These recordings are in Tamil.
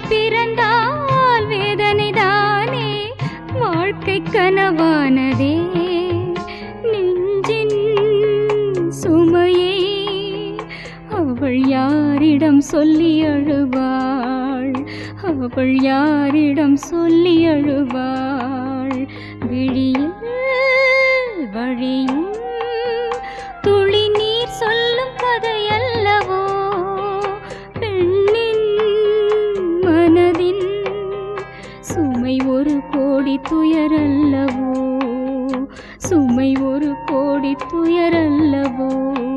பிறந்தால் வேதனைதானே வாழ்க்கை கனவானதே நெஞ்சின் சுமையை அவள் யாரிடம் சொல்லி அழுவாள் அவள் யாரிடம் சொல்லி அழுவாள் விழியில் வழியும் துளி நீர் சொல்லும் கதையல்லவோ பெண்ணின் மனதின் சுமை ஒரு கோடி துயரல்லவோ சுமை ஒரு கோடி துயரல்லவோ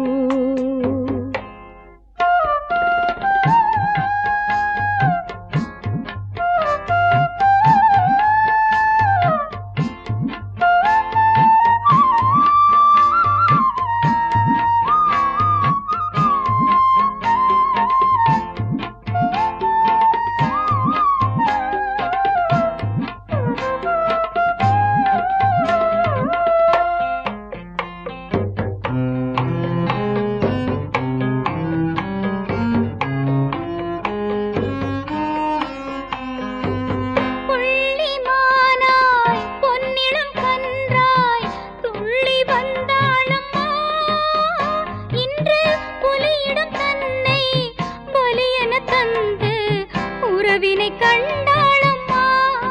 புள்ளிமானாய் பொன்னிடம் கன்றாய் துள்ளி வந்தாளம்மா இன்று புலியிடம் தன்னை பலியென தந்து உறவினை கண்டாளம்மா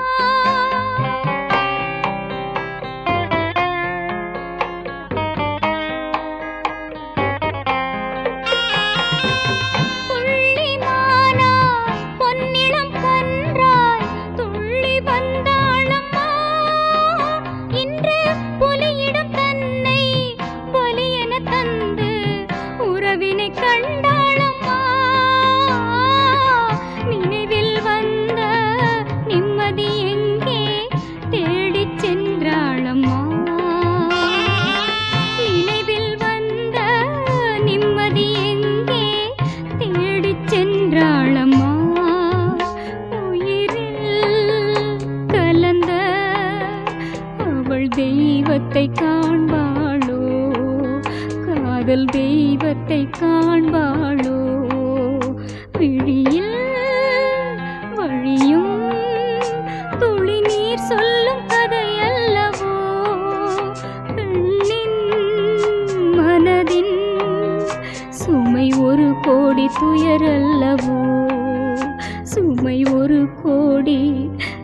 புள்ளிமானாய் பொன்னிடம் கன்றாய் துள்ளி வந்தாளம்மா இன்று புலியிடம் தன்னை பலியென தந்து உறவினை கண்டாளம்மா நினைவில் வந்த நிம்மதி எங்கே தேடிச் சென்றாளம்மா நினைவில் வந்த நிம்மதி எங்கே தேடிச் சென்றாளம்மா உயிரில் கலந்த அவள் தெய்வத்தை காண்பாளோ காதல் தெய்வத்தை காண்பாளோ விழியில் வழியும் துளி நீர் சொல்லும் கதையல்லவோ பெண்ணின் மனதின் சுமை ஒரு கோடி துயரல்லவோ சுமை ஒரு கோடி